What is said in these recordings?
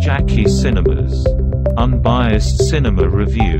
Jackie Cinemas. Unbiased Cinema Review.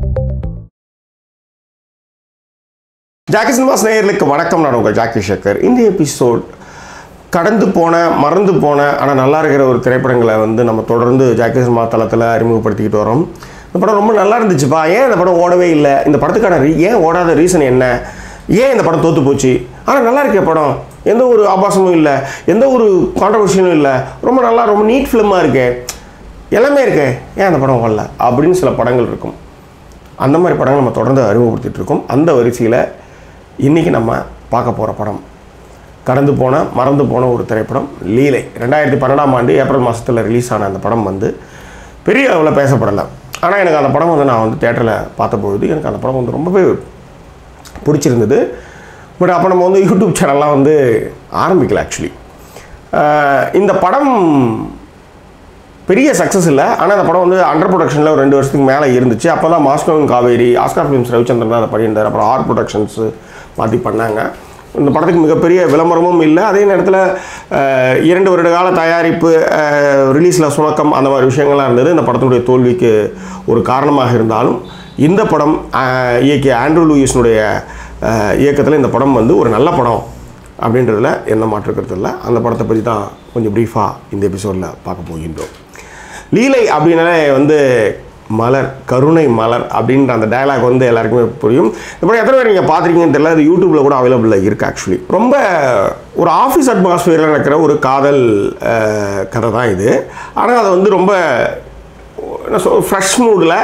Jackie Cinemas நேயர்களுக்கு வணக்கம் நான் உங்கள் ஜாக்கி ஷக்கர் இந்த எபிசோட் கடந்து போன மறந்து போன ஆனால் நல்லா இருக்கிற ஒரு திரைப்படங்களை வந்து நம்ம தொடர்ந்து ஜாக்கி சினிமா தளத்தில் அறிமுகப்படுத்திக்கிட்டு வரோம் இந்த படம் ரொம்ப நல்லா இருந்துச்சுப்பா ஏன் இந்த படம் ஓடவே இல்லை இந்த படத்துக்கான ரீ ஏன் ஓடாத ரீசன் என்ன ஏன் இந்த படம் தோற்று போச்சு ஆனால் நல்லா இருக்கே படம் எந்த ஒரு ஆபாசமும் இல்லை எந்த ஒரு கான்ட்ரவர்ஷியலும் இல்லை ரொம்ப நல்லா ரொம்ப நீட் ஃபிலிமாக இருக்கே எல்லாமே இருக்கே ஏன் அந்த படம் ஓடல அப்படின்னு சில படங்கள் இருக்கும் அந்த மாதிரி படங்கள் நம்ம தொடர்ந்து அறிமுகப்படுத்திட்டு இருக்கோம் அந்த வரிசையில் இன்றைக்கி நம்ம பார்க்க போகிற படம் கடந்து போன மறந்து போன ஒரு திரைப்படம் லீலை ரெண்டாயிரத்தி பன்னெண்டாம் ஆண்டு ஏப்ரல் மாதத்தில் ரிலீஸ் ஆன அந்த படம் வந்து பெரிய அளவில் பேசப்படலை ஆனால் எனக்கு அந்த படம் வந்து நான் வந்து தேட்டரில் பார்த்தபொழுது எனக்கு அந்த படம் வந்து ரொம்பவே பிடிச்சிருந்தது பட் அப்போ நம்ம வந்து யூடியூப் சேனல்லாம் வந்து ஆரம்பிக்கல ஆக்சுவலி இந்த படம் பெரிய சக்ஸஸ் இல்லை ஆனால் அந்த படம் வந்து அண்டர் ப்ரொடக்ஷனில் ஒரு ரெண்டு வருஷத்துக்கு மேலே இருந்துச்சு அப்போ தான் மாஸ்கோவின் காவேரி ஆஸ்கார் ஃபிலிம்ஸ் ரவிச்சந்திரன் தான் அதை பண்ணியிருந்தார் அப்புறம் ஆர் ப்ரொடக்ஷன்ஸு மாற்றி பண்ணாங்க இந்த படத்துக்கு மிகப்பெரிய விளம்பரமும் இல்லை அதே நேரத்தில் அஹ், இரண்டு வருட கால தயாரிப்பு ரிலீஸில் சுணக்கம் அந்த மாதிரி விஷயங்கள்லாம் இருந்தது இந்த படத்தினுடைய தோல்விக்கு ஒரு காரணமாக இருந்தாலும் இந்த படம் அஹ், இயக்கிய ஆண்ட்ரூ லூயிஸ்னுடைய அஹ், இயக்கத்தில் இந்த படம் வந்து ஒரு நல்ல படம் அப்படின்றதுல எந்த மாற்று கருத்து இல்லை அந்த படத்தை பற்றி தான் கொஞ்சம் ப்ரீஃபாக இந்த எபிசோடில் பார்க்க போகின்றோம் லீலை அப்படின்னாலே வந்து மலர் கருணை மலர் அப்படின்ற அந்த டயலாக் வந்து எல்லாருக்குமே புரியும் இந்த படம் எத்தனை பேர் நீங்கள் பார்த்துருக்கீங்கன்னு தெரியல அது யூடியூப்பில் கூட அவைலபிளில் இருக்குது ஆக்சுவலி ரொம்ப ஒரு ஆஃபீஸ் அட்மாஸ்பியரில் நடக்கிற ஒரு காதல் அஹ், கதை தான் இது ஆனால் அதை வந்து ரொம்ப என்ன சொல் ஃப்ரெஷ் மூடில்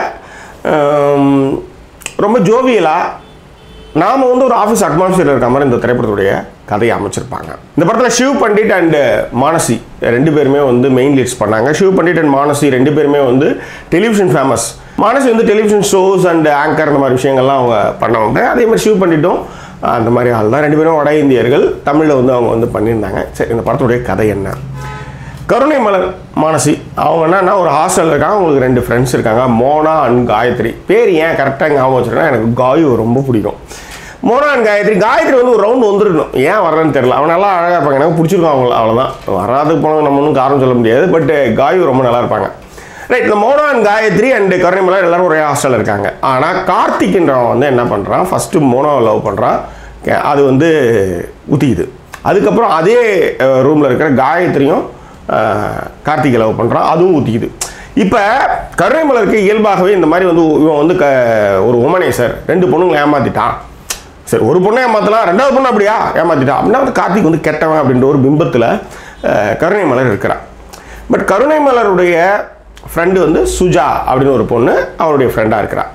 ரொம்ப ஜோவியலாக நாம் வந்து ஒரு ஆஃபீஸ் அட்மாஸ்பியர் இருக்க மாதிரி இந்த திரைப்படத்துடைய கதையை அமைச்சிருப்பாங்க இந்த படத்தில் ஷிவ் பண்டிட் அண்ட் மானசி ரெண்டு பேருமே வந்து மெயின் லீட்ஸ் பண்ணாங்க ஷிவ் பண்டிட் அண்ட் மானசி ரெண்டு பேருமே வந்து டெலிவிஷன் ஃபேமஸ் மானசி வந்து டெலிவிஷன் ஷோஸ் அண்ட் ஆங்கர் அந்த மாதிரி விஷயங்கள்லாம் அவங்க பண்ணவங்க அதே மாதிரி ஷிவ் பண்டிட்டும் அந்த மாதிரி ஆள் தான் ரெண்டு பேரும் வட இந்தியர்கள் தமிழில் வந்து அவங்க வந்து பண்ணியிருந்தாங்க சரி இந்த படத்துடைய கதை என்ன கருணை மலர் மானசி அவங்க என்னன்னா ஒரு ஹாஸ்டலில் இருக்காங்க அவங்களுக்கு ரெண்டு ஃப்ரெண்ட்ஸ் இருக்காங்க மோனா அண்ட் காயத்ரி பேர் ஏன் கரெக்டாக ஞாபகம் வச்சுருக்கேன் எனக்கு காயு ரொம்ப பிடிக்கும் மோனா அண்ட் காயத்ரி காயத்ரி வந்து ஒரு ரவுண்ட் வந்துருக்கணும் ஏன் வர்றேன்னு தெரியல அவன் நல்லா அழகாக இருப்பாங்க எனக்கு பிடிச்சிருக்கும் அவங்கள அவ்வளோதான் வராதுக்கு போனது நம்ம ஒன்றும் காரணம் சொல்ல முடியாது பட் காயு ரொம்ப நல்லா இருப்பாங்க ரைட் இந்த மோனா அண்ட் காயத்ரி அண்ட் கருணை மலர் எல்லாரும் ஒரே ஹாஸ்டலில் இருக்காங்க ஆனால் கார்த்திக்ன்றவன் வந்து என்ன பண்ணுறான் ஃபஸ்ட்டு மோனாவை லவ் பண்ணுறான் அது வந்து ஊற்றிக்குது அதுக்கப்புறம் அதே ரூமில் இருக்கிற காயத்ரியும் அஹ், கார்த்திகை லவ் பண்ணுறான் அதுவும் ஊற்றிக்குது இப்போ கருணை மலருக்கு இயல்பாகவே இந்த மாதிரி வந்து இவன் வந்து க ஒரு உமனேசர் ரெண்டு பொண்ணுங்களை ஏமாத்திட்டான் சரி ஒரு பொண்ணை ஏமாத்தலாம் ரெண்டாவது பொண்ணு அப்படியா ஏமாத்திட்டான் அப்படின்னா வந்து கார்த்திக் வந்து கெட்டவன் அப்படின்ற ஒரு பிம்பத்தில் அஹ், கருணை மலர் இருக்கிறான் பட் கருணை மலருடைய ஃப்ரெண்டு வந்து சுஜா அப்படின்னு ஒரு பொண்ணு அவருடைய ஃப்ரெண்டாக இருக்கிறான்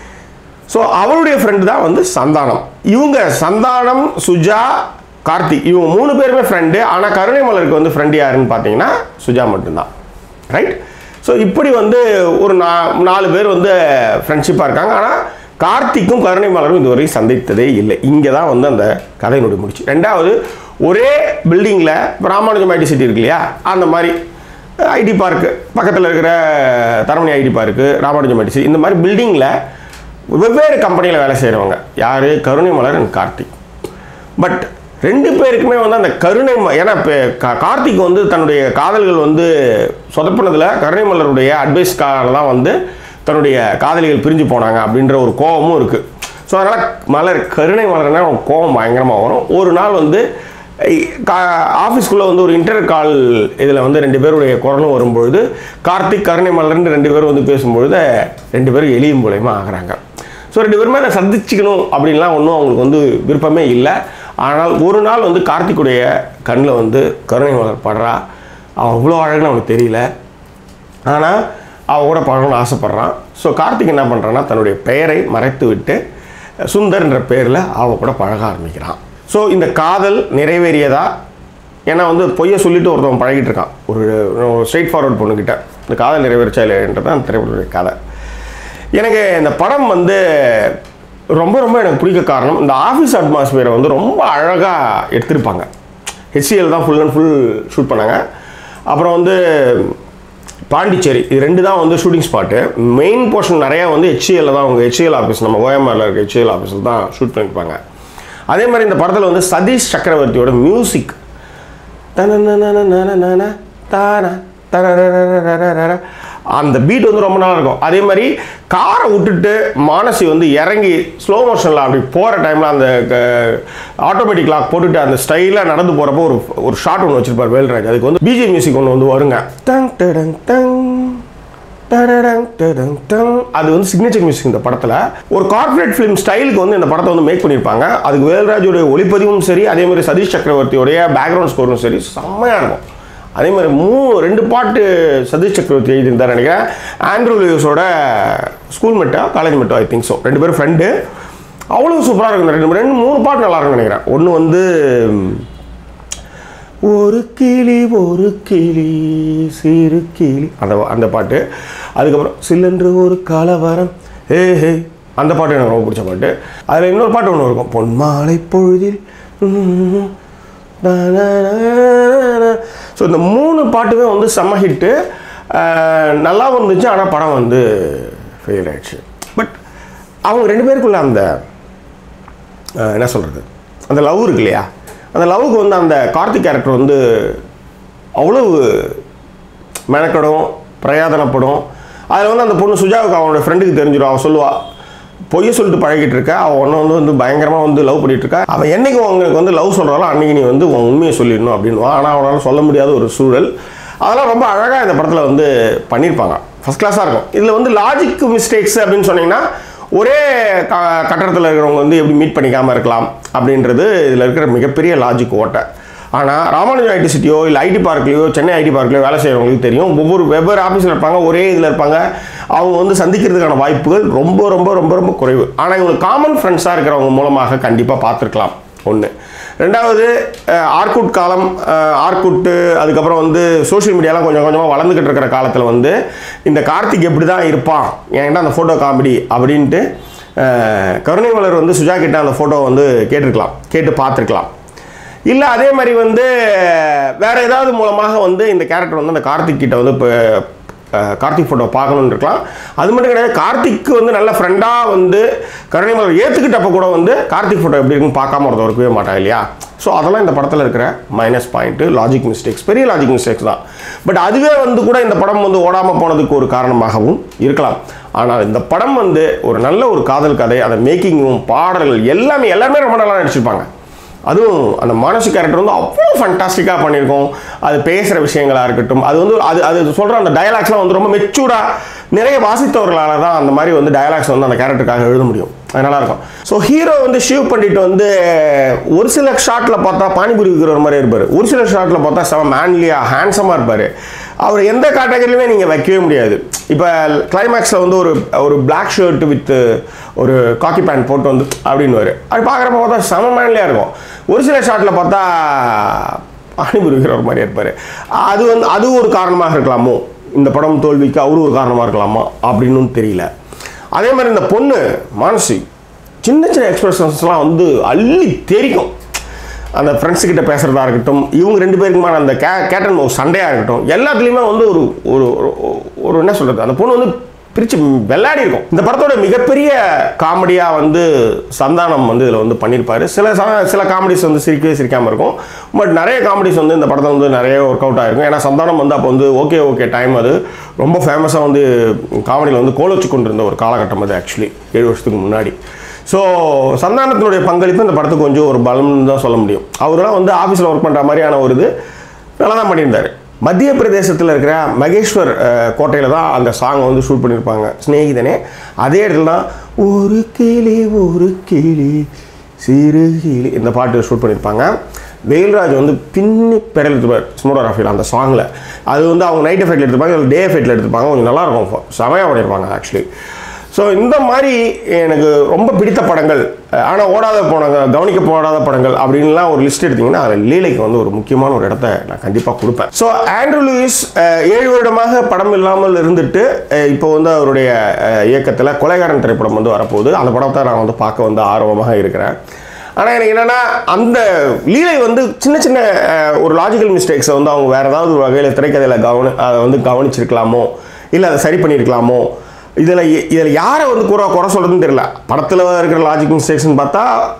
ஸோ அவளுடைய ஃப்ரெண்டு தான் வந்து சந்தானம் இவங்க சந்தானம் சுஜா கார்த்திக் இவங்க மூணு பேருமே ஃப்ரெண்டு ஆனால் கருணை மலருக்கு வந்து ஃப்ரெண்டு யாருன்னு பார்த்தீங்கன்னா சுஜா மட்டும்தான் ரைட் ஸோ இப்படி வந்து ஒரு நா நாலு பேர் வந்து ஃப்ரெண்ட்ஷிப்பாக இருக்காங்க ஆனால் கார்த்திக்கும் கருணை மலரும் இதுவரையும் சந்தித்ததே இல்லை இங்கே தான் வந்து அந்த கதையினுடைய முடிச்சு ரெண்டாவது ஒரே பில்டிங்கில் ராமானுஜம் ஐடி சிட்டி இருக்கு இல்லையா அந்த மாதிரி ஐடி பார்க்கு பக்கத்தில் இருக்கிற Taramani IT park Ramanujam IT city இந்த மாதிரி பில்டிங்கில் வெவ்வேறு கம்பெனியில் வேலை செய்கிறவங்க யார் கருணை மலர் அண்ட் கார்த்திக் பட் ரெண்டு பேருக்குமே வந்து அந்த கருணை ம- ஏன்னா இப்போ கா- கார்த்திக் வந்து தன்னுடைய காதல்கள் வந்து சொதப்பினதில் கருணை மலருடைய அட்வைஸ்க்காக தான் வந்து தன்னுடைய காதலிகள் பிரிஞ்சு போனாங்க அப்படின்ற ஒரு கோபமும் இருக்குது ஸோ அதனால் மலர் கருணை மலர்னா அவனுக்கு கோபம் பயங்கரமாக வரும் ஒரு நாள் வந்து ஆஃபீஸ்க்குள்ளே வந்து ஒரு இன்டர் கால் இதில் வந்து ரெண்டு பேருடைய குரலும் வரும்பொழுது கார்த்திக் கருணை மலர்னு ரெண்டு பேரும் வந்து பேசும்பொழுது ரெண்டு பேரும் எளியும் மூலயமா ஆகுறாங்க ஸோ ரெண்டு பேருமே அதை சந்திச்சுக்கணும் அப்படின்லாம் ஒன்றும் அவங்களுக்கு வந்து விருப்பமே இல்லை ஆனால் ஒரு நாள் வந்து கார்த்திக்குடைய கண்ணில் வந்து கருணை மலர் படுறா அவன் அவ்வளோ அழகுன்னு அவனுக்கு தெரியல ஆனால் அவன் கூட பழகணும்னு ஆசைப்பட்றான் ஸோ கார்த்திக் என்ன பண்ணுறான்னா தன்னுடைய பெயரை மறைத்து விட்டு சுந்தர்ன்ற பேரில் அவன் கூட பழக ஆரம்பிக்கிறான் ஸோ இந்த காதல் நிறைவேறியதா ஏன்னா வந்து பொய்யை சொல்லிட்டு ஒருத்தவன் பழகிட்டு இருக்கான் ஒரு ஸ்ட்ரெயிட் ஃபார்வர்ட் பொண்ணுக்கிட்ட இந்த காதல் நிறைவேறிச்சா இல்லைன்றது அந்த திரைப்படத்துடைய கதை எனக்கு இந்த படம் வந்து ரொம்ப ரொம்ப எனக்கு பிடிக்க காரணம் இந்த ஆஃபீஸ் அட்மாஸ்பியரை வந்து ரொம்ப அழகாக எடுத்திருப்பாங்க ஹெச்சிஎல் தான் ஃபுல் அண்ட் ஃபுல் ஷூட் பண்ணாங்க அப்புறம் வந்து பாண்டிச்சேரி இது ரெண்டு தான் வந்து ஷூட்டிங் ஸ்பாட்டு மெயின் போர்ஷன் நிறையா வந்து ஹெச்ஏல தான் அவங்க ஹெச்ஏஎல் ஆஃபீஸ் நம்ம ஓஎம்ஆரில் இருக்க ஹெச்ஏஎல் ஆஃபீஸில் தான் ஷூட் பண்ணியிருப்பாங்க அதே மாதிரி இந்த படத்தில் வந்து சதீஷ் சக்கரவர்த்தியோட மியூசிக் தன தானா தரரரரரரர. அந்த பீட் வந்து ரொம்ப நல்லா இருக்கும் அதே மாதிரி காரை விட்டுட்டு மானசி வந்து இறங்கி ஸ்லோ மோஷனில் அப்படி போகிற டைமில் அந்த ஆட்டோமேட்டிக் லாக் போட்டுட்டு அந்த ஸ்டைலாக நடந்து போகிறப்போ ஒரு ஒரு ஷாட் ஒன்று வச்சிருப்பார் வேல்ராஜ் அதுக்கு வந்து பிஜி மியூசிக் ஒன்று வந்து வருங்க டங் டடங் டங் டடடங் டடங் டங். அது வந்து சிக்னேச்சர் மியூசிக் இந்த படத்தில் ஒரு கார்ப்பரேட் ஃபிலிம் ஸ்டைலுக்கு வந்து இந்த படத்தை வந்து மேக் பண்ணியிருப்பாங்க அதுக்கு வேல்ராஜோடைய ஒளிப்பதிவும் சரி அதே மாதிரி சதீஷ் சக்கரவர்த்தியோடைய பேக்ரவுண்ட் ஸ்கோரும் சரி செம்மையாக இருக்கும் அதே மாதிரி மூ ரெண்டு பாட்டு சதீஷ் சக்கரவர்த்தி எழுதியிருந்தார் நினைக்கிறேன் ஆண்ட்ரூ லூயிஸோட ஸ்கூல் மெட்டா காலேஜ் மெட்டா ஐ திங்க் ஸோ ரெண்டு பேரும் ஃப்ரெண்டு அவ்வளோ சூப்பராக இருக்கும் இந்த ரெண்டு ரெண்டு மூணு பாட்டு நல்லா இருக்கும்னு நினைக்கிறேன் ஒன்று வந்து ஒரு கிளி ஒரு கிளி சிறு கிளி அந்த அந்த பாட்டு அதுக்கப்புறம் சில்லென்று ஒரு கலவரம் ஹே ஹே அந்த பாட்டு எனக்கு ரொம்ப பிடிச்ச பாட்டு அதில் இன்னொரு பாட்டு ஒன்று இருக்கும் பொன்மாலை பொழுதில் ஸோ இந்த மூணு பாட்டுமே வந்து செம்ம ஹிட்டு நல்லா வந்துச்சு ஆனால் படம் வந்து ஃபெயில் ஆயிடுச்சு பட் அவங்க ரெண்டு பேருக்குள்ள அந்த அஹ், என்ன சொல்கிறது அந்த லவ் இருக்கு இல்லையா அந்த லவ்வுக்கு வந்து அந்த கார்த்திக் கேரக்டர் வந்து அவ்வளவு மெனக்கடும் பிரயாதனப்படும் அதில் வந்து அந்த பொண்ணு சுஜாவுக்கு அவனோட ஃப்ரெண்டுக்கு தெரிஞ்சிடும் அவன் சொல்லுவா பொய்ய சொல்லிட்டு பழகிட்டு இருக்கா அவன் ஒன்று வந்து வந்து பயங்கரமாக வந்து லவ் பண்ணிட்டு இருக்கா அவன் என்னைக்கு உங்களுக்கு வந்து லவ் சொல்கிறாளோ அன்னைக்கு நீ வந்து உன் உண்மையை சொல்லிடணும் அப்படின்வான் ஆனால் அவனால் சொல்ல முடியாத ஒரு சூழல் அதெல்லாம் ரொம்ப அழகாக இந்த படத்தில் வந்து பண்ணியிருப்பாங்க ஃபஸ்ட் கிளாஸாக இருக்கும் இதில் வந்து லாஜிக் மிஸ்டேக்ஸ் அப்படின்னு சொன்னீங்கன்னா ஒரே க கட்டடத்தில் இருக்கிறவங்க வந்து எப்படி மீட் பண்ணிக்காமல் இருக்கலாம் அப்படின்றது இதில் இருக்கிற மிகப்பெரிய லாஜிக் ஓட்டை ஆனால் ராமானுஜம் ஐடி சிட்டியோ இல்லை ஐடி பார்க்லையோ சென்னை ஐடி பார்க்லையோ வேலை செய்கிறவங்களுக்கு தெரியும் ஒவ்வொரு வெவ்வேறு ஆஃபீஸில் இருப்பாங்க ஒரே இதில் இருப்பாங்க அவங்க வந்து சந்திக்கிறதுக்கான வாய்ப்புகள் ரொம்ப ரொம்ப ரொம்ப ரொம்ப குறைவு ஆனால் இவங்களுக்கு காமன் ஃப்ரெண்ட்ஸாக இருக்கிறவங்க மூலமாக கண்டிப்பாக பார்த்துருக்கலாம் ஒன்று ரெண்டாவது அஹ், ஆர்குட் காலம் அஹ், ஆர்குட்டு அதுக்கப்புறம் வந்து சோஷியல் மீடியாலாம் கொஞ்சம் கொஞ்சமாக வளர்ந்துக்கிட்டு இருக்கிற காலத்தில் வந்து இந்த கார்த்திக் எப்படி தான் இருப்பான் என்கிட்ட அந்த ஃபோட்டோ காமெடி அப்படின்ட்டு அஹ், கருணை மலர் வந்து சுஜா கிட்ட அந்த ஃபோட்டோ வந்து கேட்டிருக்கலாம் கேட்டு பார்த்துருக்கலாம் இல்லை அதே மாதிரி வந்து வேற ஏதாவது மூலமாக வந்து இந்த கேரக்டர் வந்து அந்த கார்த்திக் கிட்ட வந்து இப்போ அஹ், கார்த்திக் ஃபோட்டோ பார்க்கணுன்னு இருக்கலாம் அது மட்டும் கிடையாது கார்த்திக்கு வந்து நல்ல ஃப்ரெண்டாக வந்து கருணை மலர் ஏற்றுக்கிட்டப்ப கூட வந்து கார்த்திக் ஃபோட்டோ எப்படி இருக்குன்னு பார்க்காம ஒருத்தர் இருக்கவே மாட்டான் இல்லையா ஸோ அதெல்லாம் இந்த படத்தில் இருக்கிற மைனஸ் பாயிண்ட்டு லாஜிக் மிஸ்டேக்ஸ் பெரிய லாஜிக் மிஸ்டேக்ஸ் தான் பட் அதுவே வந்து கூட இந்த படம் வந்து ஓடாமல் போனதுக்கு ஒரு காரணமாகவும் இருக்கலாம் ஆனால் இந்த படம் வந்து ஒரு நல்ல ஒரு காதல் கதை அந்த மேக்கிங்கும் பாடல்கள் எல்லாமே எல்லாமே ரொம்ப நல்லா நடிச்சிருப்பாங்க அதுவும் அந்த மானசி கேரக்டர் வந்து அவ்வளோ ஃபண்டாஸ்டிக்காக பண்ணியிருக்கோம் அது பேசுகிற விஷயங்களாக இருக்கட்டும் அது வந்து அது அது சொல்கிற அந்த டயலாக்ஸ்லாம் வந்து ரொம்ப மெச்சூர்டாக நிறைய வாசித்தவர்களால் தான் அந்த மாதிரி வந்து டயலாக்ஸ் வந்து அந்த கேரக்டருக்காக எழுத முடியும் அது நல்லா இருக்கும் ஸோ ஹீரோ வந்து ஷிவ் பண்ணிட்டு வந்து ஒரு சில ஷாட்டில் பார்த்தா பானிபூரி விற்கிற மாதிரி இருப்பார் ஒரு சில ஷாட்டில் பார்த்தா செம மேன்லியாக ஹேண்ட்ஸமாக இருப்பார் அவர் எந்த கேட்டகரியிலுமே நீங்கள் வைக்கவே முடியாது இப்போ கிளைமேக்ஸில் வந்து ஒரு ஒரு பிளாக் ஷர்ட் வித் ஒரு காக்கி பேண்ட் போட்டு வந்து அப்படின்னு அது பார்க்குறப்ப பார்த்தா செம மேன்லியாக இருக்கும் ஒரு சில ஷாட்டில் பார்த்தா பானிபூரி விற்கிற ஒரு மாதிரியா இருப்பார் அது வந்து அது ஒரு காரணமாக இருக்கலாமோ இந்த படம் தோல்விக்கு அவரும் ஒரு காரணமாக இருக்கலாமா அப்படின்னு தெரியல அதே மாதிரி இந்த பொண்ணு மானசி சின்ன சின்ன எக்ஸ்பிரஷன்ஸ்லாம் வந்து அள்ளி தெரிக்கும் அந்த ஃப்ரெண்ட்ஸ் கிட்ட பேசுறதா இருக்கட்டும் இவங்க ரெண்டு பேருக்குமான அந்த கே கேட்டன் மவுஸ் சண்டையாக இருக்கட்டும் எல்லாத்துலேயுமே வந்து ஒரு ஒரு ஒரு- ஒரு என்ன சொல்கிறது அந்த பொண்ணு வந்து பிரித்து விளையாடி இருக்கும் இந்த படத்தோட மிகப்பெரிய காமெடியாக வந்து சந்தானம் வந்து இதில் வந்து பண்ணியிருப்பாரு சில ச- சில காமெடிஸ் வந்து சிரிக்கவே சிரிக்காமல் இருக்கும் பட் நிறைய காமெடிஸ் வந்து இந்த படத்தில் வந்து நிறைய ஒர்க் அவுட் ஆகிருக்கும் ஏன்னா சந்தானம் வந்து அப்போ வந்து ஓகே ஓகே டைம் அது ரொம்ப ஃபேமஸாக வந்து காமெடியில் வந்து கோலோச்சு கொண்டிருந்த ஒரு காலகட்டம் அது ஆக்சுவலி ஏழு வருஷத்துக்கு முன்னாடி ஸோ சந்தானத்தினுடைய பங்களிப்பு இந்த படத்துக்கு கொஞ்சம் ஒரு பலம்னு தான் சொல்ல முடியும் அவரெல்லாம் வந்து ஆஃபீஸில் ஒர்க் பண்ணுற மாதிரியான ஒரு இது நல்லா தான் பண்ணியிருந்தார் மத்திய பிரதேசத்தில் இருக்கிற மகேஸ்வர் கோட்டையில் தான் அந்த சாங்கை வந்து ஷூட் பண்ணியிருப்பாங்க ஸ்நேகிதனே அதே இடத்துல தான் ஒரு கிளி ஒரு கிளி சிறு கிளி இந்த பாட்டு ஷூட் பண்ணியிருப்பாங்க வெயில்ராஜ் வந்து பின்னி பெடல் எடுத்துப்பார் ஸ்மோடோகிராஃபியில் அந்த சாங்கில் அது வந்து அவங்க நைட் எஃபெக்டில் எடுத்துப்பாங்க இல்லை டே எஃபெக்டில் எடுத்துப்பாங்க கொஞ்சம் நல்லாயிருக்கும் செமையாக பண்ணியிருப்பாங்க ஆக்சுவலி ஸோ இந்த மாதிரி எனக்கு ரொம்ப பிடித்த படங்கள் ஆனால் ஓடாத படங்கள் கவனிக்க போடாத படங்கள் அப்படின்லாம் ஒரு லிஸ்ட் எடுத்தீங்கன்னா அதில் லீலைக்கு வந்து ஒரு முக்கியமான ஒரு இடத்த நான் கண்டிப்பாக கொடுப்பேன் ஸோ ஆண்ட்ரூ லூயிஸ் அஹ், ஏழு வருடமாக படம் இல்லாமல் இருந்துட்டு அஹ், இப்போ வந்து அவருடைய அஹ், இயக்கத்தில் கொலைகாரன் திரைப்படம் வந்து வரப்போகுது அந்த படத்தை நான் வந்து பார்க்க வந்து ஆர்வமாக இருக்கிறேன் ஆனால் எனக்கு என்னென்னா அந்த லீலை வந்து சின்ன சின்ன அஹ், ஒரு லாஜிக்கல் மிஸ்டேக்ஸை வந்து அவங்க வேறு ஏதாவது ஒரு வகையில் திரைக்கதையில் கவனி அதை வந்து கவனிச்சிருக்கலாமோ இல்லை அதை சரி பண்ணியிருக்கலாமோ இதில் இதில் யாரை வந்து குறை குறை சொல்கிறதுன்னு தெரியல படத்தில் இருக்கிற லாஜிக் மிஸ்டேக்ஸ்னு பார்த்தா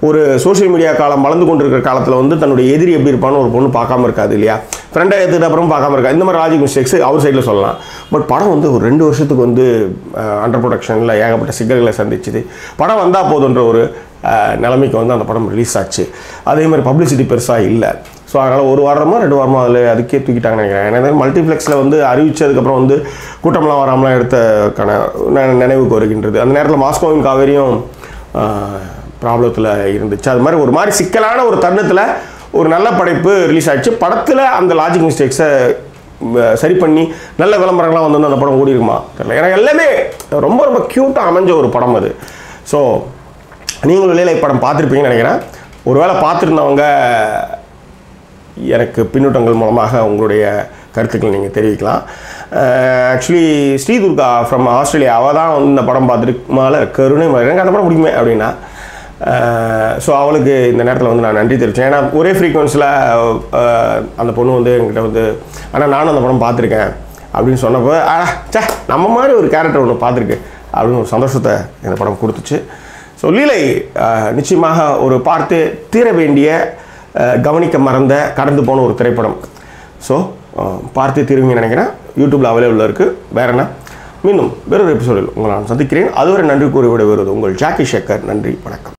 ஒரு சோஷியல் மீடியா காலம் வளர்ந்து கொண்டிருக்கிற காலத்தில் வந்து தன்னுடைய எதிரி எப்படி இருப்பான்னு ஒரு பொண்ணு பார்க்காம இருக்காது இல்லையா ஃப்ரெண்டாக எடுத்துக்கிட்ட அப்புறம் பார்க்காம இருக்கா இந்த மாதிரி லாஜிக் மிஸ்டேக்ஸ் அவர் சைடில் சொல்லலாம் பட் படம் வந்து ஒரு ரெண்டு வருஷத்துக்கு வந்து அண்டர் ப்ரொடக்ஷனில் ஏகப்பட்ட சிக்கல்களை சந்திச்சுது படம் வந்தால் போதுன்ற ஒரு அஹ், நிலைமைக்கு வந்து அந்த படம் ரிலீஸ் ஆச்சு அதே மாதிரி பப்ளிசிட்டி பெருசாக இல்லை ஸோ அதனால் ஒரு வாரமோ ரெண்டு வாரமோ அதில் அதுக்கே தூக்கிட்டாங்கன்னு நினைக்கிறேன் ஏன்னா மல்டிப்ளெக்ஸில் வந்து அறிவிச்சதுக்கப்புறம் வந்து கூட்டம்லாம் வராமலாம் எடுத்தக்கான நெ- நினைவுக்கு வருகின்றது அந்த நேரத்தில் மாஸ்கோவின் காவேரியும் ப்ராப்ளத்தில் இருந்துச்சு அது மாதிரி ஒரு மாதிரி சிக்கலான ஒரு தருணத்தில் ஒரு நல்ல படைப்பு ரிலீஸ் ஆயிடுச்சு படத்தில் அந்த லாஜிக் மிஸ்டேக்ஸை சரி பண்ணி நல்ல விளம்பரங்கள்லாம் வந்து அந்த படம் ஓடி இருக்குமா தெரியல ஏன்னா எல்லாமே ரொம்ப ரொம்ப க்யூட்டாக அமைஞ்ச ஒரு படம் அது ஸோ நீங்களும் லீலை படம் பார்த்துருப்பீங்கன்னு நினைக்கிறேன் ஒருவேளை பார்த்துருந்தவங்க எனக்கு பின்னூட்டங்கள் மூலமாக உங்களுடைய கருத்துக்களை நீங்கள் தெரிவிக்கலாம் ஆக்சுவலி ஸ்ரீதுர்கா ஃப்ரம் ஆஸ்திரேலியா அவள் தான் வந்து இந்த படம் பார்த்துட்டு மேலே கருணை மலர். எனக்கு அந்த படம் பிடிக்குமே அப்படின்னா ஸோ அவளுக்கு இந்த நேரத்தில் வந்து நான் நன்றி தெரிவித்தேன் ஏன்னா ஒரே ஃப்ரீக்வன்ஸில் அந்த பொண்ணு வந்து என்கிட்ட வந்து ஆனால் நானும் அந்த படம் பார்த்துருக்கேன் அப்படின்னு சொன்னப்போ ஆ சே நம்ம மாதிரி ஒரு கேரக்டர் ஒன்று பார்த்துருக்கு அப்படின்னு ஒரு சந்தோஷத்தை இந்த படம் கொடுத்துச்சு ஸோ லீலை அஹ், நிச்சயமாக ஒரு பார்த்து தீர வேண்டிய அஹ், கவனிக்க மறந்த கடந்து போன ஒரு திரைப்படம் ஸோ பார்த்து தீருவீங்கன்னு நினைக்கிறேன் யூடியூப்பில் அவைலபிளாக இருக்குது வேற என்ன மீண்டும் வேறொரு எபிசோடில் உங்களை நான் சந்திக்கிறேன் அதுவரை நன்றி கூறி விட வருவது உங்கள் ஜாக்கி ஷேக்கர் நன்றி வணக்கம்